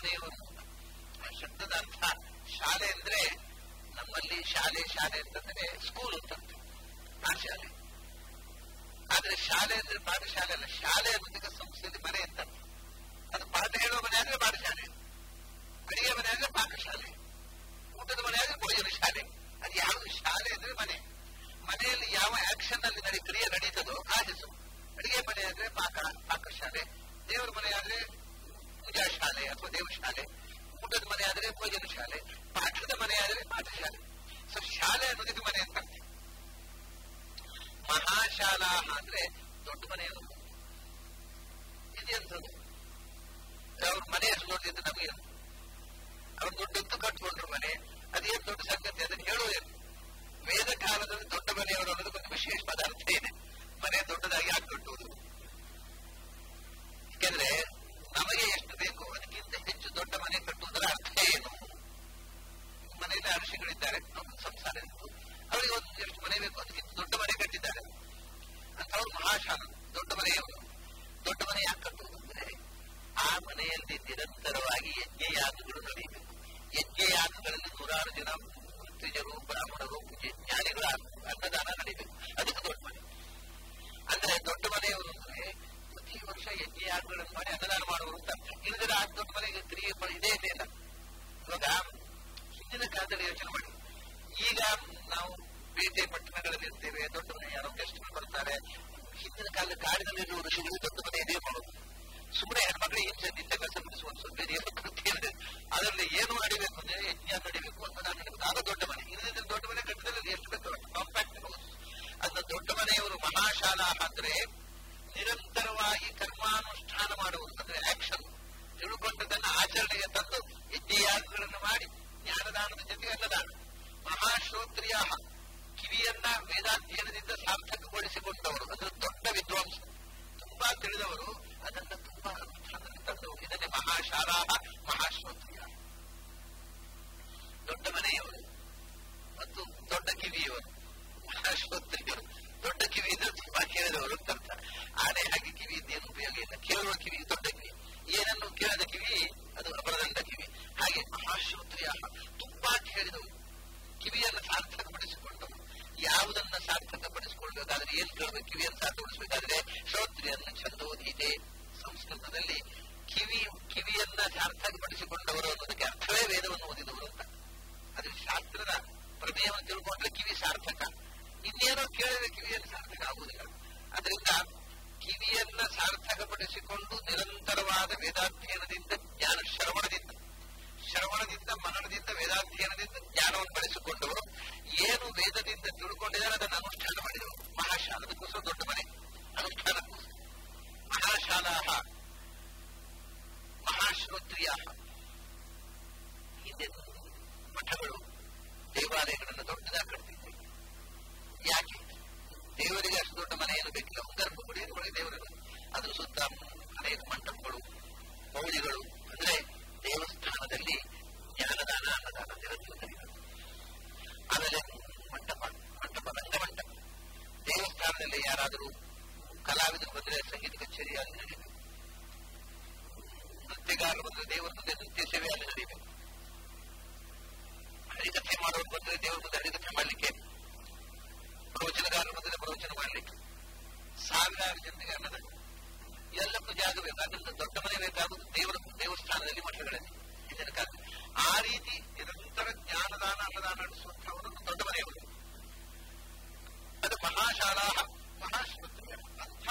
ಮನೆಯವರು ಆ ಶಬ್ದದ ಅರ್ಥ ಶಾಲೆ ಅಂದ್ರೆ ನಮ್ಮಲ್ಲಿ ಶಾಲೆ ಶಾಲೆ ಅಂತಂದ್ರೆ ಸ್ಕೂಲ್ ಅಂತಂತೆ ಪಾಠಶಾಲೆ ಆದ್ರೆ ಶಾಲೆ ಅಂದ್ರೆ ಪಾಠಶಾಲೆ ಅಲ್ಲ ಶಾಲೆ ಅನ್ನೋದಕ್ಕೆ ಸಂಸ್ಥೆಯಲ್ಲಿ ಮನೆ ಅಂತ ಅದು ಪಾಠ ಹೇಳುವ ಮನೆ ಅಂದ್ರೆ ಪಾಠಶಾಲೆ ಅಡಿಗೆ ಮನೆ ಅಂದ್ರೆ ಪಾಕಶಾಲೆ ಊಟದ ಮನೆ ಅಂದ್ರೆ ಭೋಜನ ಶಾಲೆ ಅದು ಯಾವುದು ಶಾಲೆ ಅಂದ್ರೆ ಮನೆ ಮನೆಯಲ್ಲಿ ಯಾವ ಆಕ್ಷನ್ ಅಲ್ಲಿ ನಡಿ ಕ್ರಿಯೆ ನಡೀತದೋ ಆ ಹೆಸರು ಅಡಿಗೆ ಮನೆ ಅಂದ್ರೆ ಪಾಕ ಪಾಕಶಾಲೆ ದೇವರ ಮನೆ ಆದ್ರೆ ಪೂಜಾ ಶಾಲೆ ಅಥವಾ ದೇವಶಾಲೆ ಊಟದ ಮನೆ ಆದ್ರೆ ಭೋಜನ ಶಾಲೆ ಪಾಠದ ಮನೆ ಆದ್ರೆ ಪಾಠಶಾಲೆ ಸೊ ಶಾಲೆ ಅನ್ನೋದಕ್ಕೆ ಮನೆ ಅಂತ ಅರ್ಥ. ಮಹಾಶಾಲಾ ಅಂದ್ರೆ ದೊಡ್ಡ ಮನೆ ಅನ್ನೋದು ಇದೆಂತದ್ದು ಅವ್ರ ಮನೆ ಎಷ್ಟು ದೊಡ್ಡದಿದ್ದು ನಮಗೆ ಅವ್ರು ದೊಡ್ಡದ್ದು ಕಟ್ಕೊಂಡ್ರು ಮನೆ ಅದೇನು ದೊಡ್ಡ ಸಂಗತಿ ಅದನ್ನು ಹೇಳೋದೇನು ವೇದ ಕಾಲದಲ್ಲಿ ದೊಡ್ಡ ಮನೆಯವರು ಅನ್ನೋದಕ್ಕೊಂದು ವಿಶೇಷ ಪದಾರ್ಥ ಇದೆ ಮನೆ ದೊಡ್ಡದಾಗಿ ಯಾಕೆ ಕಟ್ಟುವುದು ಯಾಕೆಂದ್ರೆ ನಮಗೆ ಎಷ್ಟು ಬೇಕು ಅದಕ್ಕಿಂತ ಹೆಚ್ಚು ದೊಡ್ಡ ಮನೆ ಕಟ್ಟುವುದರ ಅರ್ಥ ಏನು ಮನೆಯಲ್ಲಿ ಅರಸಿಗಳಿದ್ದಾರೆ ನಮ್ಮ ಸಂಸಾರ ಇತ್ತು ಅವರಿಗೆ ಒಂದು ಎಷ್ಟು ಮನೆ ಬೇಕು ಅದಕ್ಕಿಂತ ದೊಡ್ಡ ಮನೆ ಕಟ್ಟಿದ್ದಾರೆ ಅಂತ ಅವ್ರು ಮಹಾಶಾಲ ದೊಡ್ಡ ಮನೆಯವರು ದೊಡ್ಡ ಮನೆ ಯಾಕೆ ಕಟ್ಟುವುದು ಅಂದ್ರೆ ಆ ಮನೆಯಲ್ಲಿ ನಿರಂತರವಾಗಿ ಯಜ್ಞಯಾಗಗಳು ನಡೆಯಬೇಕು ಯಜ್ಞಯಾಗಗಳಲ್ಲಿ ನೂರಾರು ಜನ ಋತ್ವಿಜರು ಬ್ರಾಹ್ಮಣರು ಜ್ಞಾನಿಗಳ ಅನ್ನದಾನ ನಡೀಬೇಕು ಅದಕ್ಕೆ ದೊಡ್ಡ ಮನೆ ಅಂದ್ರೆ ದೊಡ್ಡ ಮನೆಯವರು ಅಂದ್ರೆ ಪ್ರತಿ ವರ್ಷ ಯಜ್ಞಯಾಗಗಳನ್ನು ಮಾಡಿ ಅನ್ನದಾನ ಮಾಡುವರು ಅಂತ ಅರ್ಥ ಇಲ್ಲದ್ರೆ ಆ ದೊಡ್ಡ ಮನೆಗೆ ಕ್ರಿಯೆ ಇದೇ ಇಲ್ಲ ಇವಾಗ ಹಿಂದಿನ ಕಾಲದಲ್ಲಿ ಯೋಚನೆ ಮಾಡಿ ಈಗ ನಾವು ಬೇಟೆ ಪಟ್ಟಣಗಳಲ್ಲಿ ಇರ್ತೇವೆ ದೊಡ್ಡ ಮನೆ ಯಾರೋ ಗೆಸ್ಟ್ಗಳು ಬರ್ತಾರೆ ಹಿಂದಿನ ಕಾಲದ ಕಾಡಿನಲ್ಲಿರುವ ಋಷಿಗಳು ದೊಡ್ಡ ಮನೆ ಇದೇ ಮಾಡೋದು ಸುಮ್ಮನೆ ಹೆಣ್ಮಕ್ಳು ಹಿಂಸೆ ನಿಂತ ಕೆಲಸ ಬಿಡಿಸುವ ಸ್ವಲ್ಪ ಏನು ಕೃತಿಯಲ್ಲಿ ಅದರಲ್ಲಿ ಏನು ನಡಿಬೇಕು ಅಂದ್ರೆ ಯಜ್ಞ ನಡಿಬೇಕು ಅನ್ನದಾನ ನಡಿಬೇಕು ಆಗ ದೊಡ್ಡ ಮನೆ ಇಲ್ಲದಿದ್ರೆ ದೊಡ್ಡ ಮನೆ ಕಟ್ಟದಲ್ಲಿ ಎಷ್ಟು ಬೇಕು ಕಾಂಪ್ಯಾಕ್ಟ್ ಹೌಸ್ ಅದನ್ನ ದೊಡ್ಡ ಮನೆಯವರು ಮಹಾಶಾಲಾ ಅಂದ್ರೆ ನಿರಂತರವಾಗಿ ಕರ್ಮಾನುಷ್ಠಾನ ಮಾಡುವುದು ಅಂದ್ರೆ ಆಕ್ಷನ್ ತಿಳ್ಕೊಂಡದನ್ನ ಆಚರಣೆಗೆ ತಂದು ಯಜ್ಞಯಾಗಗಳನ್ನು ಮಾಡಿ ಜ್ಞಾನದಾನದ ಜೊತೆಗೆ ಅನ್ನದಾನ ಮಹಾಶ್ರೋತ್ರಿಯ ಕಿವಿಯನ್ನ ವೇದಾಧ್ಯಯನದಿಂದ ಸಾರ್ಥಕಗೊಳಿಸಿಕೊಂಡವರು ಅಂದ್ರೆ ದೊಡ್ಡ ವಿದ್ವಾಂಸ ತುಂಬಾ ತಿಳಿದವರು ಅದನ್ನ ತುಂಬಾ ಅನುಷ್ಠಾನದಲ್ಲಿ ತಂದವರು ಇದನ್ನೇ ಮಹಾಶಾಲಾ ಮಹಾಶ್ರೋತ್ರಿಯ ದೊಡ್ಡ ಮನೆಯವರು ಮತ್ತು ದೊಡ್ಡ ಕಿವಿಯವರು ಮಹಾಶ್ರೋತ್ರಿಯರು ದೊಡ್ಡ ಕಿವಿ ಇದ್ರೆ ತುಂಬಾ ಕೇಳಿದವರು ಅಂತ ಅರ್ಥ ಆನೆ ಹಾಗೆ ಕಿವಿ ಇದ್ದೇನು ಉಪಯೋಗ ಇಲ್ಲ ಕೇಳುವ ಕಿವಿ ದೊಡ್ಡ ಕಿವಿ ಏನನ್ನು ಕೇಳದ ಕಿವಿ ಅದು ಅಪರದಂಡ ಕಿವಿ ಹಾಗೆ ಮಹಾಶ್ರೋತ್ರಿಯ ತುಂಬಾ ಕೇಳಿದವರು ಕಿವಿಯನ್ನು ಸಾರ್ಥಕಪಡಿಸಿಕೊಂಡವರು ಯಾವುದನ್ನ ಸಾರ್ಥಕಪಡಿಸಿಕೊಳ್ಬೇಕಾದ್ರೆ ಏನ್ ಕೇಳಬೇಕು ಕಿವಿಯನ್ನು ಸಾರ್ಥಕಪಡಿಸಬೇಕಾದ್ರೆ ಶ್ರೋತ್ರಿಯನ್ನು ಛಂದೋಧೀತೆ ಸಂಸ್ಕೃತದಲ್ಲಿ ಕಿವಿ ಕಿವಿಯನ್ನ ಸಾರ್ಥಕಪಡಿಸಿಕೊಂಡವರು ಅನ್ನೋದಕ್ಕೆ ಅರ್ಥವೇ ವೇದವನ್ನು ಓದಿದವರು ಅಂತ ಅದು ಶಾಸ್ತ್ರದ ಪ್ರಮೇಯವನ್ನು ತಿಳ್ಕೊಂಡ್ರೆ ಕಿವಿ ಸಾರ್ಥಕ ಇನ್ನೇನೋ ಕೇಳಿದ್ರೆ ಕಿವಿಯನ್ನು ಸಾರ್ಥಕ ಆಗುವುದಿಲ್ಲ ಅದರಿಂದ ಕಿವಿಯನ್ನ ಸಾರ್ಥಕಪಡಿಸಿಕೊಂಡು ನಿರಂತರವಾದ ವೇದಾಧ್ಯಯನದಿಂದ ಜ್ಞಾನ ಶ್ರವಣದಿಂದ ಶ್ರವಣದಿಂದ ಮನನದಿಂದ ವೇದಾಧ್ಯಯನದಿಂದ ಜ್ಞಾನವನ್ನು ಬೆಳೆಸಿಕೊಂಡವರು ಏನು ವೇದದಿಂದ ತಿಳ್ಕೊಂಡಿದ್ದಾರೆ ಅದನ್ನು ಅನುಷ್ಠಾನ ಮಾಡಿದವರು ಮಹಾಶಾಲದಕ್ಕೋಸ್ಕರ ದೊಡ್ಡ ಮನೆ ಅನುಷ್ಠಾನಕ್ಕೋಸ್ಕರ ಮಹಾಶಾಲಾ ಮಹಾಶ್ರೋತ್ರಿಯ ಹಿಂದೆ ಮಠಗಳು ದೇವಾಲಯಗಳನ್ನು ದೊಡ್ಡದಾಗಿ ಕಟ್ತಿದ್ದೆ ಯಾಕೆ ದೇವರಿಗೆ ಅಷ್ಟು ದೊಡ್ಡ ಮನೆ ಏನು ಬೇಕಿಲ್ಲ ಒಂದು ಗರ್ಭಗುಡಿ ಒಳಗೆ ದೇವರಿಲ್ಲ ಅದ್ರ ಸುತ್ತ ಅನೇಕ ಮಂಟಪಗಳು ಮೌಳಿಗಳು ಅಂದ್ರೆ ದೇವಸ್ಥಾನದಲ್ಲಿ ಜ್ಞಾನದಾನ ಅನ್ನದಾನ ನಿರಂತರ ನಡೀತದೆ ಆಮೇಲೆ ಮಂಟಪ ಮಂಟಪ ರಂಗಮಂಟಪ ದೇವಸ್ಥಾನದಲ್ಲಿ ಯಾರಾದರೂ ಕಲಾವಿದರು ಬಂದ್ರೆ ಸಂಗೀತ ಕಚೇರಿ ಅಲ್ಲಿ ನಡೀಬೇಕು ನೃತ್ಯಗಾರರು ಬಂದ್ರೆ ದೇವರ ಮುಂದೆ ನೃತ್ಯ ಸೇವೆ ಅಲ್ಲಿ ನಡೀಬೇಕು ಹರಿಕಥೆ ಮಾಡೋರು ಬಂದ್ರೆ ದೇವರ ಮುಂದೆ ಹರಿಕಥೆ ಮಾಡಲಿಕ್ಕೆ ಪ್ರವಚನಗಾರರು ಬಂದ್ರೆ ಪ್ರವಚನ ಮಾಡಲಿಕ್ಕೆ ಸಾವಿರಾರು ಜನರಿಗೆ ಅನ್ನದ ಎಲ್ಲಕ್ಕೂ ಜಾಗ ಬೇಕು ಅದರಿಂದ ದೊಡ್ಡ ಮನೆ ಬೇಕಾಗುವುದು ದೇವರ ದೇವಸ್ಥಾನದಲ್ಲಿ ಮಠಗಳಲ್ಲಿ ಹಿಂದಿನ ಕಾಲ ಆ ರೀತಿ ನಿರಂತರ ಜ್ಞಾನದಾನ ಅನ್ನದಾನ ನಡೆಸುವಂತಹವರನ್ನು ದೊಡ್ಡ ಮನೆಯವರು ಅದು ಮಹಾಶಾಲಾ ಮಹಾಶ್ರೋತ್ರಿಯ ಅಂಥ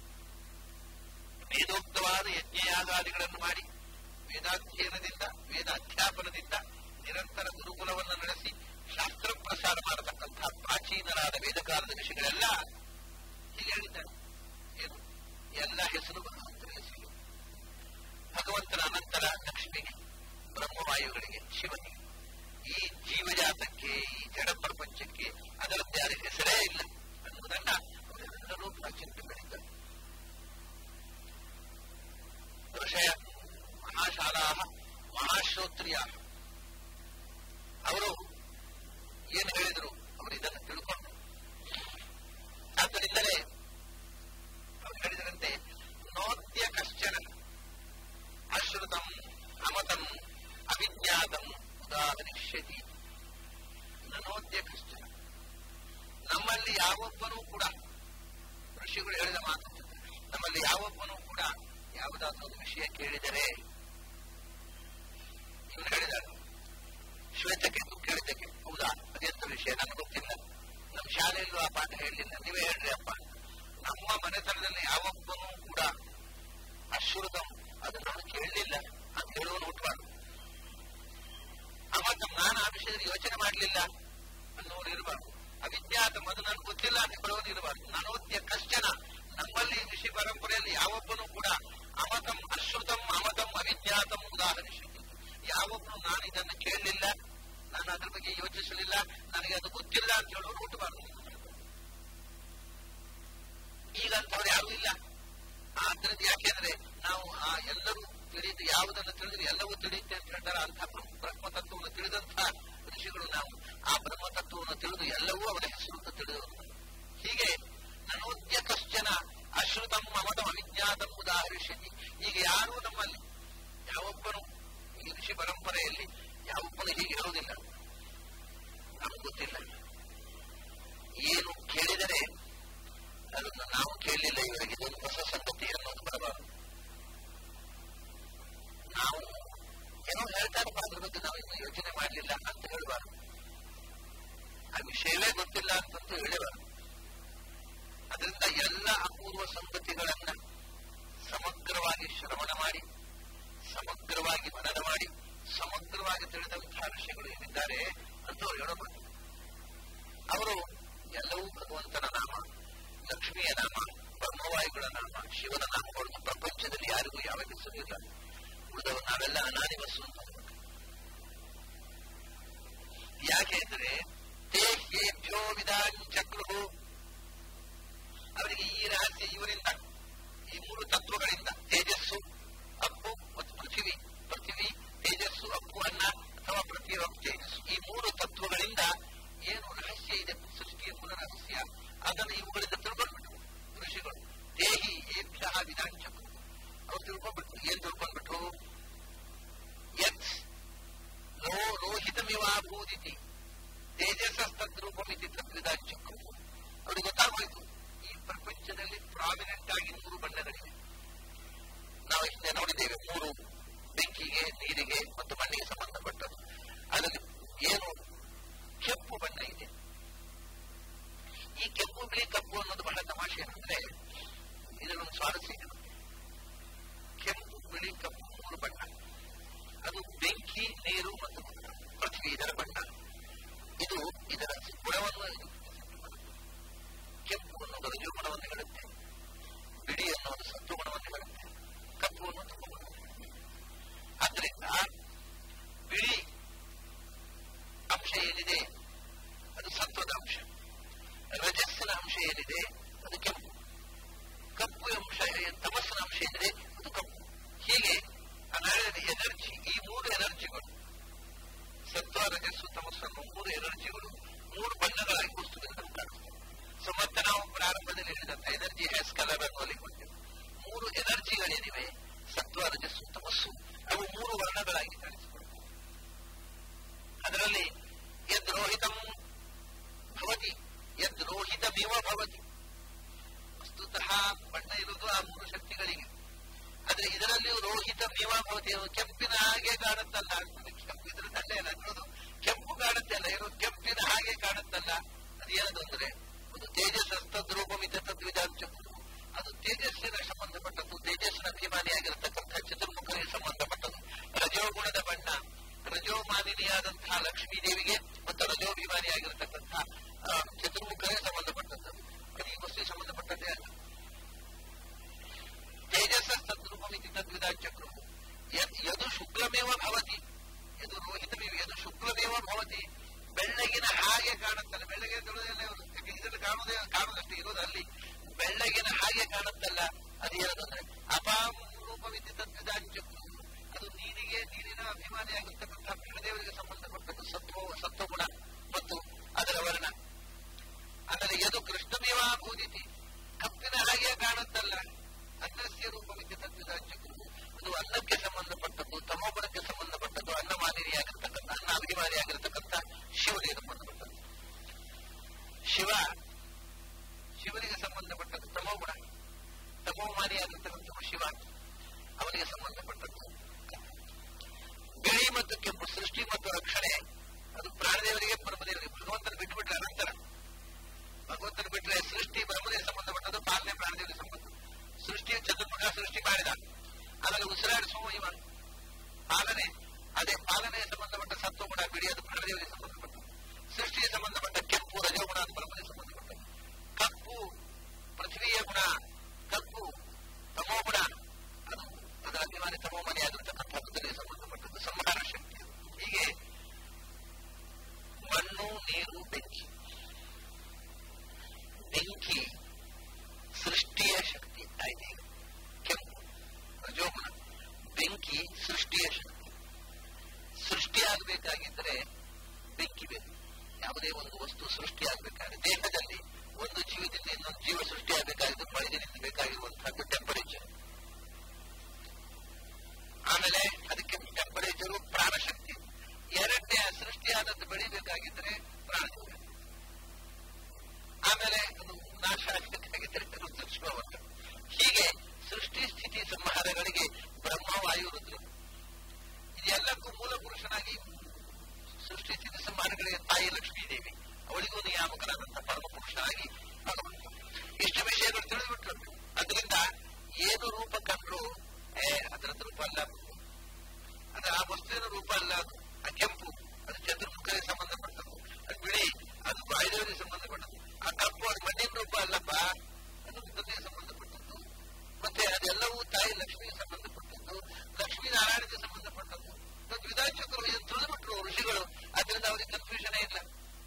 ವೇದೋಕ್ತವಾದ ಯಜ್ಞಯಾಗಾದಿಗಳನ್ನು ಮಾಡಿ ವೇದಾಧ್ಯಯನದಿಂದ ವೇದಾಧ್ಯಾಪನದಿಂದ ನಿರಂತರ ಗುರುಕುಲವನ್ನು ನಡೆಸಿ ಶಾಸ್ತ್ರ ಪ್ರಸಾರ ಮಾಡತಕ್ಕಂತಹ ಪ್ರಾಚೀನರಾದ ವೇದಕಾಲದ ಋಷಿಗಳೆಲ್ಲ ಹೀಗೆ ಹೇಳಿದ್ದಾರೆ ಏನು ಎಲ್ಲ ಹೆಸರು ಭಗವಂತನ ಹೆಸರು ಭಗವಂತನ ಅನಂತರ ಲಕ್ಷ್ಮಿಗೆ ಬ್ರಹ್ಮವಾಯುಗಳಿಗೆ ಶಿವನಿಗೆ ಈ ಜೀವಜಾತಕ್ಕೆ ಈ ಜಡ ಪ್ರಪಂಚಕ್ಕೆ ಅದರದ್ದೇ ಆದ ಹೆಸರೇ ಇಲ್ಲ ಅನ್ನುವುದನ್ನ ಅವರೆಲ್ಲರೂ ಪ್ರಾಚೀನ ಬೆಳೀತಾರೆ ಋಷಯ ಮಹಾಶಾಲಾ ಮಹಾಶ್ರೋತ್ರಿಯ ಅವರು ಏನು ಹೇಳಿದರು ಅವರು ಇದನ್ನು ತಿಳ್ಕೊಂಡು ಆದ್ದರಿಂದಲೇ ಅವರು ಹೇಳಿದರಂತೆ ನೋದ್ಯ ಕಶ್ಚನ ಅಶ್ರುತಂ ಅಮತಂ ಉದಾಹರಿಷ್ಯತಿ ನನೋದ್ಯ ಕಷ್ಟ ನಮ್ಮಲ್ಲಿ ಯಾವೊಬ್ಬನೂ ಕೂಡ ಋಷಿಗಳು ಹೇಳಿದ ಮಾತು ನಮ್ಮಲ್ಲಿ ಯಾವೊಬ್ಬನೂ ಕೂಡ ಯಾವುದಾದ್ರೂ ಒಂದು ವಿಷಯ ಕೇಳಿದರೆ ಇವನು ಹೇಳಿದಾರೆ ಶ್ವೇತಕ್ಕೆ ಕೇಳಿದ್ದಕ್ಕೆ ಹೌದಾ ಅದೆಂತ ವಿಷಯ ನನಗೆ ಗೊತ್ತಿಲ್ಲ ನಮ್ಮ ಶಾಲೆಯಲ್ಲೂ ಆ ಪಾಠ ಹೇಳಲಿಲ್ಲ ನೀವೇ ಹೇಳ್ರಿ ಅಪ್ಪ ನಮ್ಮ ಮನೆತನದಲ್ಲಿ ಯಾವೊಬ್ಬನೂ ಕೂಡ ಅಶ್ರುತಂ ಅದು ನಾನು ಕೇಳಲಿಲ್ಲ ಅಂತ ಹೇಳುವನು ಹುಟ್ಟಬಾರ್ದು ಮತ್ತು ನಾನು ಆ ವಿಷಯದಲ್ಲಿ ಯೋಚನೆ ಮಾಡಲಿಲ್ಲ ಅನ್ನೋರು ಇರಬಾರ್ದು ಅವಿಜ್ಞಾತ ಅದು ನನಗೆ ಗೊತ್ತಿಲ್ಲ ಅಂತ ಹೇಳೋದು ಇರಬಾರ್ದು ನಾನೋದ್ಯ ಕಷ್ಟನ ನಮ್ಮಲ್ಲಿ ಋಷಿ ಪರಂಪರೆಯಲ್ಲಿ ಯಾವೊಬ್ಬನೂ ಕೂಡ ಅಮತಂ ಅಶ್ರುತಂ ಅಮತಂ ಅವಿಜ್ಞಾತಂ ಉದಾಹರಿಸಿದ್ದು ಯಾವೊಬ್ಬನು ನಾನು ಇದನ್ನು ಕೇಳಲಿಲ್ಲ ನಾನು ಅದ್ರ ಬಗ್ಗೆ ಯೋಚಿಸಲಿಲ್ಲ ನನಗೆ ಅದು ಗೊತ್ತಿಲ್ಲ ಅಂತ ಹೇಳೋರು ಹುಟ್ಟಬಾರ್ದು ಈಗ ಅಂತವ್ರು ಯಾರೂ ಇಲ್ಲ ಆದ್ರಿಂದ ಯಾಕೆಂದ್ರೆ ನಾವು ಆ ಎಲ್ಲರೂ ತಿಳಿದು ಯಾವುದನ್ನು ತಿಳಿದ್ರೆ ಎಲ್ಲವೂ ತಿಳಿಯುತ್ತೆ ಅಂತ ಹೇಳ್ತಾರೆ ಅಂತಹ ಬ್ರಹ್ಮ ತತ್ವವನ್ನು ತಿಳಿದಂತಹ ಋಷಿಗಳು ನಾವು ಆ ಬ್ರಹ್ಮ ತತ್ವವನ್ನು ತಿಳಿದು ಎಲ್ಲವೂ ಅವರ ಹೆಸರು ತಿಳಿದವರು ಹೀಗೆ ನನೋದ್ಯ ಕಶ್ಚನ ಅಶ್ರುತಂ ಅಮತಂ ಅವಿಜ್ಞಾತಂ ಉದಾಹರಿಸಿತಿ ಈಗ ಯಾರೂ ನಮ್ಮಲ್ಲಿ ಯಾವೊಬ್ಬನು ಈ ಋಷಿ ಪರಂಪರೆಯಲ್ಲಿ ಯಾವೊಬ್ಬನು ಹೀಗೆ ಹೇಳುವುದಿಲ್ಲ ನಮ್ಗೆ ಗೊತ್ತಿಲ್ಲ ಏನು ಕೇಳಿದರೆ ಅದನ್ನು ನಾವು ಕೇಳಲಿಲ್ಲ ಇವರಿಗೆ ಇದೊಂದು ಹೊಸ ಸಂಗತಿ ಅನ್ನೋದು ಬರಬಾರದು ನಾವು ಏನೋ ಹೇಳ್ತಾರೆ ಅದ್ರ ಬಗ್ಗೆ ನಾವು ಇನ್ನು ಯೋಚನೆ ಮಾಡಲಿಲ್ಲ ಅಂತ ಹೇಳಬಾರದು ಆ ವಿಷಯವೇ ಗೊತ್ತಿಲ್ಲ ಅಂತಂತೂ ಹೇಳಬಾರದು ಅದರಿಂದ ಎಲ್ಲ ಅಪೂರ್ವ ಸಂಗತಿಗಳನ್ನ ಸಮಗ್ರವಾಗಿ ಶ್ರವಣ ಮಾಡಿ ಸಮಗ್ರವಾಗಿ ಮನನ ಮಾಡಿ ಸಮಗ್ರವಾಗಿ ತಿಳಿದಂತಹ ಋಷಿಗಳು ಏನಿದ್ದಾರೆ ಅಂತ ಅವ್ರು ಹೇಳಬಾರದು ಅವರು ಎಲ್ಲವೂ ಭಗವಂತನ ನಾಮ ಲಕ್ಷ್ಮಿಯ ನಾಮ ಬ್ರಹ್ಮವಾಯುಗಳ ನಾಮ ಶಿವನ ನಾಮಗಳನ್ನು ಪ್ರಪಂಚದಲ್ಲಿ ಯಾರಿಗೂ ಯಾವ ಹೆಸರಿಲ್ಲ ಉಳಿದವರು ನಾವೆಲ್ಲ ಅನಾನಿಮಸ್ಸು ಅಂತ ಯಾಕೆ ಅಂದ್ರೆ ತೇಹ್ಯೇಭ್ಯೋ ವಿಧಾಂಚಕ್ರು ಅವರಿಗೆ ಈ ರಹಸ್ಯ ಇವರಿಂದ ಈ ಮೂರು ತತ್ವಗಳಿಂದ ತೇಜಸ್ಸು ಅಪ್ಪು ಮತ್ತು ಪೃಥಿವಿ ಪೃಥಿವಿ ತೇಜಸ್ಸು ಅಪ್ಪು ಅನ್ನ ಅಥವಾ ಪೃಥ್ವಿ ತೇಜಸ್ಸು ಈ ಮೂರು ತತ್ವಗಳಿಂದ ಏನು ರಹಸ್ಯ ಇದೆ ಸೃಷ್ಟಿಯ ಮೂಲ ರಹಸ್ಯ ಅದನ್ನು ಇವುಗಳಿಂದ ತಿಳ್ಕೊಂಡ್ಬಿಟ್ರು ಋಷಿಗಳು ದೇಹಿ ಏಭ್ಯ ವಿಧಾಂಚಕು ಅವ್ರು ತಿಳ್ಕೊಂಡ್ಬಿಟ್ರು ಏನ್ ತಿಳ್ಕೊಂಡ್ಬಿಟ್ರು ಯತ್ ಲೋ ರೋಹಿತಮಿವಾಭೂದಿತಿ ತೇಜಸ್ಸಸ್ತದ್ರೂಪಮಿತಿ ತದ್ವಿಧಾಂಚಕು ಅವ್ರಿಗೆ ಗೊತ್ತಾಗೋಯ್ತು ಈ ಪ್ರಪಂಚದಲ್ಲಿ ಪ್ರಾಮಿನೆಂಟ್ ಆಗಿ ಮೂರು ಬಣ್ಣಗಳಿವೆ ನಾವು ಹಿಂದೆ ನೋಡಿದ್ದೇವೆ ಮೂರು ಬೆಂಕಿಗೆ ನೀರಿಗೆ ಮತ್ತು ಮಣ್ಣಿಗೆ ಸಂಬಂಧಪಟ್ಟದ್ದು ಅದರಲ್ಲಿ ಏನು ಕೆಂಪು ಬಣ್ಣ ಇದೆ ಈ ಕೆಂಪು ಬಿಳಿ ಕಪ್ಪು ಅನ್ನೋದು ಬಹಳ ತಮಾಷೆ ಏನಂದ್ರೆ ಇದರೊಂದು ಸ್ವಾರಸ್ಯ ಇರುತ್ತೆ ಕೆಂಪು ಬಿಳಿ ಕಪ್ಪು ಮೂರು ಬಣ್ಣ ಅದು ಬೆಂಕಿ ನೀರು ಮತ್ತು ಪೃಥ್ವಿ ಇದರ ಬಣ್ಣ ಇದು ಇದರ ಗುಣವನ್ನು ಕೆಂಪು ಅನ್ನೋದು ರಜೋಗುಣವನ್ನು ಹೇಳುತ್ತೆ ಬಿಳಿ ಅನ್ನೋದು ಸತ್ವ ಗುಣವನ್ನು ಹೇಳುತ್ತೆ ಕಪ್ಪು ಅನ್ನೋದು ತಪ್ಪು ಗುಣವನ್ನು ಆದ್ದರಿಂದ ಬಿಳಿ ಅಂಶ ಏನಿದೆ ಅದು ಸತ್ವದ ಅಂಶ ರಜಸ್ಸಿನ ಅಂಶ ಏನಿದೆ ಅದು ಕೆಂಪು ಕಪ್ಪು ಅಂಶ ತಮಸ್ಸಿನ ಅಂಶ ಏನಿದೆ ಅದು ಕಪ್ಪು ಹೀಗೆ ಎನರ್ಜಿ ಈ ಮೂರು ಎನರ್ಜಿಗಳು ಸತ್ವ ರಜಸ್ಸು ತಮಸ್ಸನ್ನು ಮೂರು ಎನರ್ಜಿಗಳು ಮೂರು ಬಣ್ಣಗಳಾಗಿ ವಸ್ತುವಿನ ನಮ್ಗೆ ಕಾಣಿಸ್ತವೆ ಸೊ ಮತ್ತೆ ನಾವು ಪ್ರಾರಂಭದಲ್ಲಿ ಹೇಳಿದಂತ ಎನರ್ಜಿ ಹ್ಯಾಸ್ ಕಲರ್ ಅನ್ನೋಲ್ಲಿ ಕೊಡ್ತೇವೆ ಮೂರು ಎನರ್ಜಿಗಳೇನಿವೆ ಸತ್ವ ರಜಸ್ಸು ತಮಸ್ಸು ಅವು ಮೂರು ವರ್ಣಗಳಾಗಿ ಕಾಣಿಸಿಕೊಳ್ತವೆ ಅದರಲ್ಲಿ ಯದ್ರೋಹಿತಂ ಭವತಿ ಯದ್ರೋಹಿತಮಿವ ಭವತಿ ವಸ್ತುತಃ ಬಣ್ಣ ಇರುವುದು ಆ ಮೂರು ಶಕ್ತಿಗಳಿಗೆ ಆದ್ರೆ ಇದರಲ್ಲಿಯೂ ರೋಹಿತ ಮಿವ ಭವತಿ ಕೆಂಪಿನ ಹಾಗೆ ಕಾಣುತ್ತಲ್ಲ ಕೆಂಪು ಇದ್ರ ದಂಡೆ ಎಲ್ಲ ಇರೋದು ಕೆಂಪು ಕಾಣುತ್ತೆ ಅಲ್ಲ ಇರೋದು ಕೆಂಪಿನ ಹಾಗೆ ಕಾಣುತ್ತಲ್ಲ ಅದೇನದು ಅಂದ್ರೆ ಒಂದು ತೇಜಸ್ಸಸ್ತದ್ರೂಪಮಿತ ತದ್ವಿಧಾಂಚ ಅದು ತೇಜಸ್ಸಿನ ಸಂಬಂಧಪಟ್ಟದ್ದು ತೇಜಸ್ಸಿನ ಅಭಿಮಾನಿಯಾಗಿರತಕ್ಕಂಥ ಚತುರ್ಮುಖರಿಗೆ ಸಂಬಂಧಪಟ್ಟದ್ದು ರಜೋಗುಣದ ಬಣ್ಣ ರಜೋಮಾನಿನಿಯಾದಂತಹ ಲಕ್ಷ್ಮೀ ದೇವಿಗೆ ಮತ್ತು ರಜೋಭಿಮಾನಿಯಾಗಿರತಕ್ಕಂತಹ ಚತುರ್ಮುಖರಿಗೆ ಸಂಬಂಧಪಟ್ಟದ್ದು ಅದು ಈ ವಸ್ತುವಿಗೆ ಸಂಬಂಧಪಟ್ಟದ್ದೇ ಅಲ್ಲ ತೇಜಸ್ಸಸ್ತದ್ರೂಪಮಿತಿ ತದ್ವಿಧಾಚಕ್ರು ಯದು ಶುಕ್ಲಮೇವ ಭವತಿ ಯದು ರೋಹಿತಮೇವ ಯದು ಶುಕ್ಲಮೇವ ಭವತಿ ಬೆಳ್ಳಗಿನ ಹಾಗೆ ಕಾಣುತ್ತಲ್ಲ ಬೆಳ್ಳಗೆ ತಿಳಿದಲ್ಲ ಇವರು ಇದನ್ನು ಕಾಣುವುದೇ ಕಾಣುವುದಷ್ಟೇ ಇರೋದು ಅಲ್ಲಿ ಬೆಳ್ಳಗಿನ ಹಾಗೆ ಕಾಣುತ್ತಲ್ಲ ಅದು ಏನದಂದ್ರೆ ಅಪಾಂ ರೂಪವಿದ್ದ ತದ್ವಿಧಾಚಕ್ರು ಅದು ನೀರಿಗೆ ನೀರಿನ ಅಭಿಮಾನಿಯಾಗಿರ್ತಕ್ಕಂತಹ ಬೆಳ್ಳದೇವರಿಗೆ ಸಂಬಂಧಪಟ್ಟದ್ದು ಸತ್ವ ಸತ್ವಗುಣ ಮತ್ತು ಅದರ ವರ್ಣ ಆಮೇಲೆ ಯದು ಕೃಷ್ಣಮೇವ ಭೂದಿತಿ ಕಪ್ಪಿನ ಹಾಗೆ ಕಾಣುತ್ತಲ್ಲ ಅನ್ನಸ್ಯ ರೂಪವಿದ್ದ ತದ್ವಿಧಾಚಕ್ರು ಅದು ಅನ್ನಕ್ಕೆ ಸಂಬಂಧಪಟ್ಟದ್ದು ತಮೋಗುಣಕ್ಕೆ ಸಂಬಂಧಪಟ್ಟದ್ದು ಅನ್ನ ಮಾದರಿಯಾಗಿರ್ತಕ್ಕಂಥ ಅನ್ನ ಮತ್ತು ಕೆಂಪು ಸೃಷ್ಟಿ ಮತ್ತು ರಕ್ಷಣೆ ಅದು ಪ್ರಾಣದೇವರಿಗೆ ಬ್ರಹ್ಮದೇವರಿಗೆ ಭಗವಂತನ ಬಿಟ್ಟುಬಿಟ್ರೆ ಅನಂತರ ಭಗವಂತನ ಬಿಟ್ಟರೆ ಸೃಷ್ಟಿ ಬ್ರಹ್ಮದೇವರಿಗೆ ಸಂಬಂಧಪಟ್ಟದ್ದು ಪಾಲನೆ ಪ್ರಾಣದೇವರಿಗೆ ಸಂಬಂಧ ಸೃಷ್ಟಿ ಚತುರ್ಮುಖ ಸೃಷ್ಟಿ ಮಾಡಿದ ಆಮೇಲೆ ಉಸಿರಾಡಿಸುವ ಇವ ಪಾಲನೆ ಅದೇ ಪಾಲನೆಗೆ ಸಂಬಂಧಪಟ್ಟ ಸತ್ವಗುಣ ಬಿಡಿ ಅದು ಪ್ರಾಣದೇವರಿಗೆ ಸಂಬಂಧಪಟ್ಟದ್ದು ಸೃಷ್ಟಿಗೆ ಸಂಬಂಧಪಟ್ಟ ಕೆಂಪು ರಜೋಗುಣ ಅದು ಬ್ರಹ್ಮನಿಗೆ ಸಂಬಂಧಪಟ್ಟದ್ದು ಕಪ್ಪು ಪೃಥ್ವಿಯ ಗುಣ ಕಪ್ಪು ತಮೋಗುಣ ಅದು ಅದರ ಅಭಿಮಾನಿ ತಮೋಮನಿ ಆಗಿರ್ತಕ್ಕಂಥದ್ದಕ್ಕೆ ಸಂಬಂಧಪಟ್ಟದ್ದು ಸಂಹಾರ ಶಕ್ತಿ ಹೀಗೆ ಮಣ್ಣು ನೀರು ಬೆಂಕಿ ಬೆಂಕಿ ಸೃಷ್ಟಿಯ ಶಕ್ತಿ ಆಯ್ತು ಈಗ ಕೆಂಪು ರಜೋಗುಣ ಬೆಂಕಿ ಸೃಷ್ಟಿಯ ಶಕ್ತಿ ಸೃಷ್ಟಿಯಾಗಬೇಕಾಗಿದ್ದರೆ ಬೆಂಕಿ ಬೇಕು ಯಾವುದೇ ಒಂದು ವಸ್ತು ಸೃಷ್ಟಿಯಾಗಬೇಕಾದ್ರೆ ದೇಹದಲ್ಲಿ ಒಂದು ಜೀವದಿಂದ ಇನ್ನೊಂದು ಜೀವ ಸೃಷ್ಟಿಯಾಗಬೇಕಾಗಿದ್ದು ಮಳೆಗಿನಿಂದ ಬೇಕಾಗಿರುವಂತಹದ್ದು ಟೆಂಪರೇಚರ್ ಆಮೇಲೆ ಅದಕ್ಕೆ ಟೆಂಪರೇಚರು ಪ್ರಾಣಶಕ್ತಿ ಎರಡನೇ ಸೃಷ್ಟಿಯಾದದ್ದು ಬೆಳಿಬೇಕಾಗಿದ್ದರೆ ಪ್ರಾಣಶಕ್ತಿ ಆಮೇಲೆ ಅದು ನಾಶ ಆಗಬೇಕಾಗಿದ್ದರೆ ಅದು ಸೂಕ್ಷ್ಮವಂತ ಹೀಗೆ ಸೃಷ್ಟಿ ಸ್ಥಿತಿ ಸಂಹಾರಗಳಿಗೆ ಬ್ರಹ್ಮ ವಾಯು ರುದ್ರ ಇದೆಲ್ಲಕ್ಕೂ ಮೂಲ ಪುರುಷನಾಗಿ ಸೃಷ್ಟಿ ಸ್ಥಿತಿ ಸಂಹಾರಗಳಿಗೆ ತಾಯಿ ಲಕ್ಷ್ಮೀದೇವಿ ಅವಳಿಗೂ ನಿಯಾಮಕನಾದಂತಹ ಪರಮ ಪುರುಷನಾಗಿ ಭಗವಂತ ಇಷ್ಟು ವಿಷಯಗಳು ತಿಳಿದುಬಿಟ್ರು ಅದರಿಂದ ಏನು ರೂಪ ಕಂಡ್ರು ಏ ಅದರದ್ದು ರೂಪ ಅಲ್ಲ ಅದು ಆ ವಸ್ತುವಿನ ರೂಪ ಅಲ್ಲ ಅದು ಆ ಕೆಂಪು ಅದು ಚತುರ್ಮುಖರಿಗೆ ಸಂಬಂಧಪಟ್ಟದ್ದು ಅದು ಬಿಳಿ ಅದು ವಾಯುದೇವರಿಗೆ ಸಂಬಂಧಪಟ್ಟದ್ದು ಆ ಕಪ್ಪು ಅದು ಮಣ್ಣಿನ ರೂಪ ಅಲ್ಲಪ್ಪ ಅದು ತಂದೆಗೆ ಸಂಬಂಧಪಟ್ಟದ್ದು ಮತ್ತೆ ಅದೆಲ್ಲವೂ ತಾಯಿ ಲಕ್ಷ್ಮಿಗೆ ಸಂಬಂಧಪಟ್ಟದ್ದು ಲಕ್ಷ್ಮೀನಾರಾಯಣಕ್ಕೆ ಸಂಬಂಧಪಟ್ಟದ್ದು ಮತ್ತು ವಿಧಾಚಕರು ಇದನ್ನು ತಿಳಿದುಬಿಟ್ರು ಋಷಿಗಳು ಅದರಿಂದ ಅವರಿಗೆ ಕನ್ಫ್ಯೂಷನ್ ಇಲ್ಲ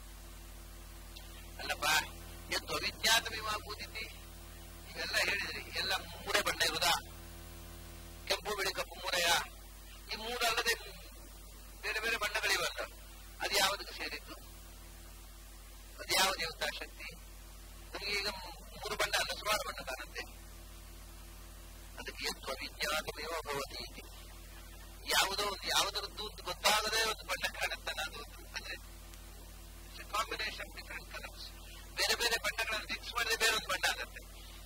ಅಲ್ಲಪ್ಪ ಎಂದು ಅವಿಜ್ಞಾತವಿವಾಗುವುದಿದ್ದಿ ಇವೆಲ್ಲ ಹೇಳಿದ್ರಿ ಎಲ್ಲ ಮೂರೇ ಬಣ್ಣ ಇರುವುದಾ ಕೆಂಪು ಬಿಳಿ ಕಪ್ಪು ಮೂರೆಯ ಈ ಮೂರಲ್ಲದೆ ಬೇರೆ ಬೇರೆ ಬಣ್ಣಗಳಿವಲ್ಲ ಅದು ಯಾವುದಕ್ಕೆ ಸೇರಿದ್ದು ಅದು ಯಾವ ದೇವತಾ ಶಕ್ತಿ ನಮಗೆ ಈಗ ಮೂರು ಬಣ್ಣ ಅಲ್ಲ ಸುಮಾರು ಬಣ್ಣ ಕಾಣುತ್ತೆ ಅದಕ್ಕೆ ಎಷ್ಟು ಅವಿಜ್ಞಾತಮೇವ ಭವತಿ ಇತಿ ಯಾವುದೋ ಒಂದು ಯಾವುದರದ್ದು ಒಂದು ಗೊತ್ತಾಗದೆ ಒಂದು ಬಣ್ಣ ಕಾಣುತ್ತಲ್ಲ ಅದು ಒಂದು ಅಂದ್ರೆ ಕಾಂಬಿನೇಷನ್ ಡಿಫರೆಂಟ್ ಕಲರ್ಸ್ ಬೇರೆ ಬೇರೆ ಬಣ್ಣಗಳನ್ನು ಮಿಕ್ಸ್ ಮಾಡಿದ್ರೆ ಬೇರೆ ಒಂದು ಬಣ್ಣ ಆಗುತ್ತೆ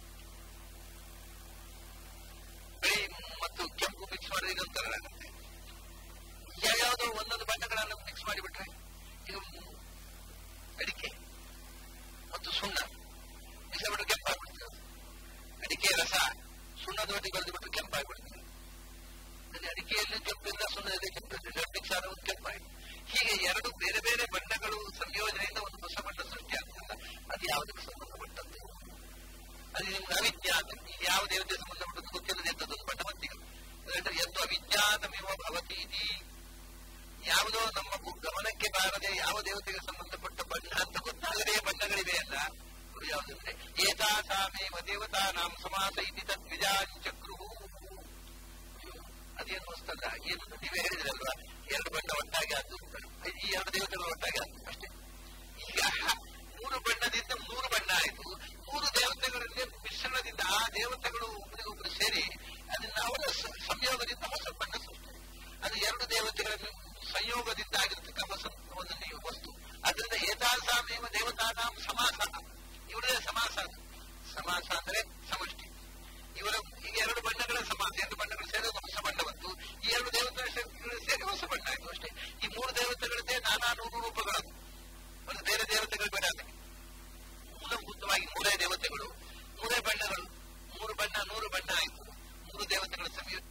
ಬಿಳಿ ಮತ್ತು ಕೆಂಪು ಮಿಕ್ಸ್ ಮಾಡಿದ್ರೆ ಇನ್ನೊಂದು ಕಲರ್ ಆಗುತ್ತೆ ಯಾವ್ಯಾವುದೋ ಒಂದೊಂದು ಬಣ್ಣಗಳನ್ನು ಮಿಕ್ಸ್ ಮಾಡಿಬಿಟ್ರೆ ಈಗ ಅಡಿಕೆ ಮತ್ತು ಸುಣ್ಣ ಮಿಕ್ಸ್ ಬಿಟ್ಟರೆ ಕೆಂಪಾಗ್ಬಿಡ್ತದೆ ಅಡಿಕೆ ರಸ ಸುಣ್ಣದ ಒಟ್ಟಿಗೆ ಬರೆದು ಬಿಟ್ಟರೆ ಕೆಂಪಾಗ್ಬಿಡ್ತದೆ ಅದೇ ಅಡಿಕೆಯಲ್ಲಿ ಕೆಂಪಿಲ್ಲ ಸುಣ್ಣದಲ್ಲಿ ಕೆಂಪಿಲ್ಲ ಮಿಕ್ಸ್ ಆದ ಒಂದು ಕೆಂಪಾಗಿ ಹೀಗೆ ಎರಡು ಬೇರೆ ಬೇರೆ ಬಣ್ಣಗಳು ಸಂಯೋಜನೆಯಿಂದ ಒಂದು ಹೊಸ ಬಣ್ಣ ಸೃಷ್ಟಿಯಾಗ್ತಲ್ಲ ಅದು ಯಾವುದಕ್ಕೆ ಸಂಬಂಧಪಟ್ಟದ್ದು ಅದು ನಿಮ್ಗೆ ಅವಿಜ್ಞಾತ ಈಗ ಯಾವ ದೇವತೆ ಸಂಬಂಧಪಟ್ಟದ್ದು ಗೊತ್ತಿಲ್ಲದೆ ಎಂತದೊಂದು ಬಣ್ಣ ಬಂದಿದೆ ಅದರಿಂದ ಎಂದು ಅವಿಜ್ಞಾತಮೇವ ಭವತಿ ಇತಿ ಯಾವುದೋ ನಮ್ಮ ಗಮನಕ್ಕೆ ಬಾರದೆ ಯಾವ ದೇವತೆಗೆ ಸಂಬಂಧಪಟ್ಟ ಬಣ್ಣ ಅಂತ ಗೊತ್ತಾಗದೆ ಬಣ್ಣಗಳಿವೆ ಅಲ್ಲ ಅದು ಯಾವುದಂದ್ರೆ ಏತಾಸಾಮೇವ ದೇವತಾ ನಾಮ ಸಮಾಸ ಇತಿ ತದ್ವಿಜಾಂಚಕ್ರು ಅದೇನು ಹೊಸ್ತಲ್ಲ ಏನು ನೀವೇ ಹೇಳಿದ್ರಲ್ವಾ ಎರಡು ಬಣ್ಣ ಒಟ್ಟಾಗಿ ಆದ್ದು ಈ ಎರಡು ದೇವತೆಗಳು ಒಟ್ಟಾಗಿ ಆದ್ದು ಅಷ್ಟೇ ಈಗ ಮೂರು ಬಣ್ಣದಿಂದ ಮೂರು ಬಣ್ಣ ಆಯಿತು ಮೂರು ದೇವತೆಗಳಲ್ಲಿ ಮಿಶ್ರಣದಿಂದ ಆ ದೇವತೆಗಳು ಒಬ್ಬರಿಗೊಬ್ಬರು ಸೇರಿ ಅದನ್ನ ಅವರ ಸಂಯೋಗದಿಂದ ಹೊಸ ಬಣ್ಣ ಸೃಷ್ಟಿ ಅದು ಎರಡು ದೇವತೆಗಳ ಸಂಯೋಗದಿಂದ ಆಗಿರತಕ್ಕ ಹೊಸ ಒಂದು ವಸ್ತು ಅದರಿಂದ ಏತಾಸಾಮೇವ ದೇವತಾನಾಂ ಸಮಾಸ ಇವರದೇ ಸಮಾಸ ಅದು ಸಮಾಸ ಅಂದ್ರೆ ಸಮಷ್ಟಿ ಇವರ ಈಗ ಎರಡು ಬಣ್ಣಗಳ ಸಮಾಸ ಎರಡು ಬಣ್ಣಗಳು ಸೇರಿ ಒಂದು ಹೊಸ ಬಣ್ಣ ಬಂತು ಈ ಎರಡು ದೇವತೆಗಳ ಶಕ್ತಿಗಳು ಸೇರಿ ಹೊಸ ಬಣ್ಣ ಆಯ್ತು ಅಷ್ಟೇ ಈ ಮೂರು ದೇವತೆಗಳದ್ದೇ ನಾನಾ ನೂರು ರೂಪಗಳು ಒಂದು ಬೇರೆ ದೇವತೆಗಳು ಬೇರೆ ಅದಕ್ಕೆ ಮೂಲಭೂತವಾಗಿ ಮೂರೇ ದೇವತೆಗಳು ಮೂರೇ ಬಣ್ಣಗಳು ಮೂರು ಬಣ್ಣ ನೂರು ಬಣ್ಣ ಆಯಿತು ಮೂರು ದೇವತೆಗಳ ಸಂಯೋಗ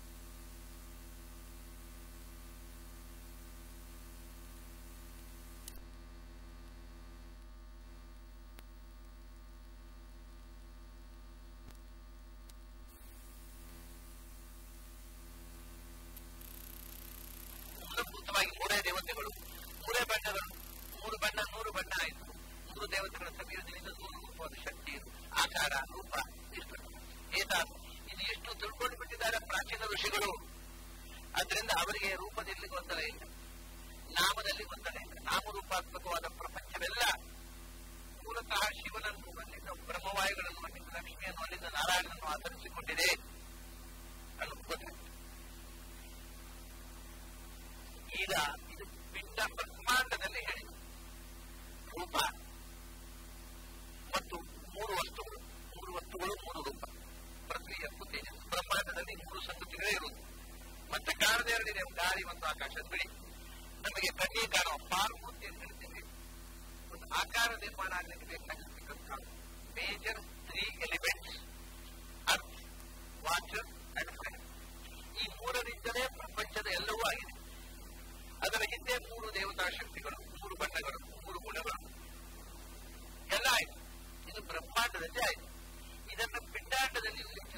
ಮೂಲಭೂತವಾಗಿ ಮೂರೇ ದೇವತೆಗಳು ಮೂರೇ ಬಣ್ಣಗಳು ಮೂರು ಬಣ್ಣ ನೂರು ಬಣ್ಣ ಆಯಿತು ಮೂರು ದೇವತೆಗಳ ಸಂಯೋಜನೆಯಿಂದ ನೂರು ರೂಪವಾದ ಶಕ್ತಿ ಆಕಾರ ರೂಪ ಇಷ್ಟು ಏತಾದ ಇದು ಎಷ್ಟು ತಿಳ್ಕೊಂಡು ಬಿಟ್ಟಿದ್ದಾರೆ ಪ್ರಾಚೀನ ಋಷಿಗಳು ಅದರಿಂದ ಅವರಿಗೆ ರೂಪದಲ್ಲಿ ಗೊಂದಲ ಇಲ್ಲ ನಾಮದಲ್ಲಿ ಗೊಂದಲ ಇಲ್ಲ ನಾಮರೂಪಾತ್ಮಕವಾದ ಪ್ರಪಂಚವೆಲ್ಲ ಮೂಲತಃ ಶಿವನನ್ನು ಅಲ್ಲಿಂದ ಬ್ರಹ್ಮವಾಯುಗಳನ್ನು ಅಲ್ಲಿಂದ ಲಕ್ಷ್ಮಿಯನ್ನು ಅಲ್ಲಿಂದ ನಾರಾಯಣನನ್ನು ಆಧರಿಸಿಕೊಂಡಿದೆ ಅನ್ನೋದು ಗೊತ್ತಾಯ್ತು ಈಗ ಇದು ಪಿಂಡ ಬ್ರಹ್ಮಾಂಡದಲ್ಲಿ ಹೇಳಿದೆ ರೂಪ ಮತ್ತು ಮೂರು ವಸ್ತುಗಳು ಮೂರು ವಸ್ತುಗಳು ಮೂರು ರೂಪ ಪೃಥ್ವಿ ಅಪ್ಪು ತೇಜಸ್ ಬ್ರಹ್ಮಾಂಡದಲ್ಲಿ ಮೂರು ಸಂಗತಿಗಳೇ ಇರುವುದು ಮತ್ತೆ ಕಾಣದೇ ಎರಡಿದೆ ಗಾಳಿ ಮತ್ತು ಆಕಾಶ ಬಿಡಿ ನಮಗೆ ಕಣ್ಣಿಗೆ ಕಾಣುವ ಪಾರ್ಮೂರ್ತಿ ಅಂತ ಹೇಳ್ತೇವೆ ಒಂದು ಆಕಾರ ನಿರ್ಮಾಣ ಆಗಲಿಕ್ಕೆ ಬೇಕಾಗಿರ್ತಕ್ಕಂಥ major three elements earth water and fire ಈ ಮೂರರಿಂದಲೇ ಪ್ರಪಂಚದ ಎಲ್ಲವೂ ಆಗಿದೆ ಅದರ ಹಿಂದೆ ಮೂರು ದೇವತಾ ಶಕ್ತಿಗಳು ಮೂರು ಬಣ್ಣಗಳು ಮೂರು ಗುಣಗಳು ಎಲ್ಲ ಆಯ್ತು ಇದು ಬ್ರಹ್ಮಾಂಡದಲ್ಲಿ ಆಯ್ತು ಇದನ್ನು ಪಿಂಡಾಂಡದಲ್ಲಿ ಉಲ್ಲೇಖಿಸ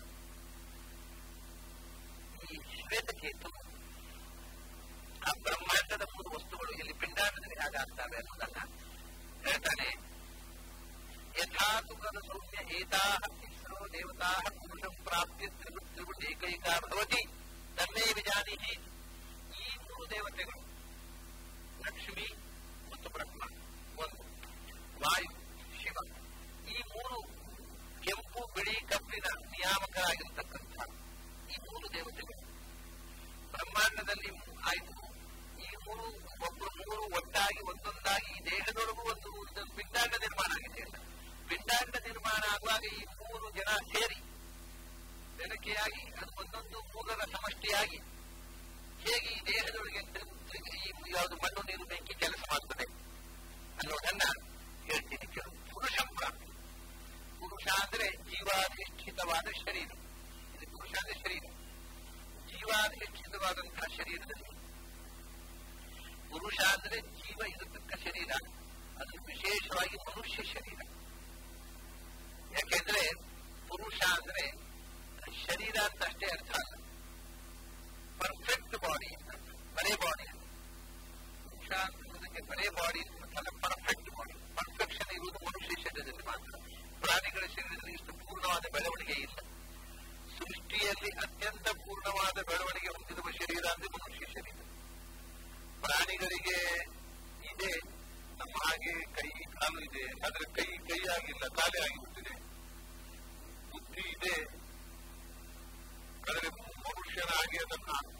ಈ ಶ್ವೇತಕೇತು ಆ ಬ್ರಹ್ಮಾಂಡದ ಮೂರು ವಸ್ತುಗಳು ಇಲ್ಲಿ ಪಿಂಡಾಂಡದಲ್ಲಿ ಹೇಗಾಗ್ತವೆ ಅನ್ನೋದನ್ನ ಹೇಳ್ತಾನೆ ಯಥಾ ಸುಖದ ಸೌಮ್ಯ ಏತಾ ಇಸ್ರೋ ದೇವತಾ ಪುರುಷಂ ಪ್ರಾಪ್ತಿ ತ್ರಿಗು ತ್ರಿಗುಣ ಏಕೈಕ ಭವತಿ ತನ್ನೇ ವಿಜಾನಿಹಿ ಈ ಮೂರು ದೇವತೆಗಳು ಲಕ್ಷ್ಮಿ ಮತ್ತು ಬ್ರಹ್ಮ ಒಂದು ವಾಯು ಶಿವ ಈ ಮೂರು ಕೆಂಪು ಬಿಳಿ ಕಬ್ಬಿನ ನಿಯಾಮಕರಾಗಿರ್ತಕ್ಕಂಥ ಈ ಮೂರು ದೇವತೆಗಳು ಬ್ರಹ್ಮಾಂಡದಲ್ಲಿ ಆಯ್ತು ಈ ಮೂರು ಒಬ್ಬರು ಮೂರು ಒಟ್ಟಾಗಿ ಒಂದೊಂದಾಗಿ ಈ ದೇಹದೊಳಗೂ ಒಂದು ಒಂದು ಪಿಂಡಾಂಡ ನಿರ್ಮಾಣ ಆಗಿದೆ ಅಂತ ಪಿಂಡಾಂಡ ನಿರ್ಮಾಣ ಆಗುವಾಗ ಈ ಮೂರು ಜನ ಸೇರಿ ಬೆಳಕೆಯಾಗಿ ಅದು ಒಂದೊಂದು ಮೂರರ ಸಮಷ್ಟಿಯಾಗಿ ಹೇಗೆ ಈ ದೇಹದೊಳಗೆ ಈ ಯಾವುದು ಮಣ್ಣು ನೀರು ಬೆಂಕಿ ಕೆಲಸ ಮಾಡ್ತದೆ ಅನ್ನೋದನ್ನ ಹೇಳ್ತೀನಿ ಕೆಲವು ಪುರುಷ ಪ್ರಾಪ್ತಿ ಪುರುಷ ಅಂದ್ರೆ ಜೀವಾಧಿಷ್ಠಿತವಾದ ಶರೀರ ಇದು ಪುರುಷ ಅಂದ್ರೆ ಶರೀರ ಜೀವಾಧಿಷ್ಠಿತವಾದಂತಹ ಶರೀರದಲ್ಲಿ ಪುರುಷ ಅಂದ್ರೆ ಜೀವ ಇರತಕ್ಕ ಶರೀರ ಅದು ವಿಶೇಷವಾಗಿ ಮನುಷ್ಯ ಶರೀರ ಯಾಕೆಂದ್ರೆ ಪುರುಷ ಅಂದ್ರೆ ಶರೀರ ಅಂತ ಅಷ್ಟೇ ಅರ್ಥ ಅಲ್ಲ ಪರ್ಫೆಕ್ಟ್ ಬಾಡಿ ಬರೇ ಬಾಡಿ ಪುರುಷ ಅನ್ನೋದಕ್ಕೆ ಬರೇ ಬಾಡಿ ಅಂತಲ್ಲ ಪರ್ಫೆಕ್ಟ್ ಬಾಡಿ ಪರ್ಫೆಕ್ಷನ್ ಇರುವುದು ಮನುಷ್ಯ ಶರೀರದಲ್ಲಿ ಮಾತ್ರ ಪ್ರಾಣಿಗಳ ಶರೀರದಲ್ಲಿ ಇಷ್ಟು ಪೂರ್ಣವಾದ ಬೆಳವಣಿಗೆ ಇಲ್ಲ ಸೃಷ್ಟಿಯಲ್ಲಿ ಅತ್ಯಂತ ಪೂರ್ಣವಾದ ಬೆಳವಣಿಗೆ ಹೊಂದಿರುವ ಶರೀರ ಅಂದ್ರೆ ಮನುಷ್ಯ ಶರೀರ ಪ್ರಾಣಿಗಳಿಗೆ ಇದೆ ನಮ್ಮ ಹಾಗೆ ಕೈ ಕಾಲು ಇದೆ ಆದ್ರೆ ಕೈ ಕೈ ಆಗಿಲ್ಲ ಕಾಲೇ ಆಗಿರುತ್ತದೆ ಬುದ್ಧಿ ಇದೆ ಆದರೆ ಮನುಷ್ಯನ ಹಾಗೆ ಅದನ್ನ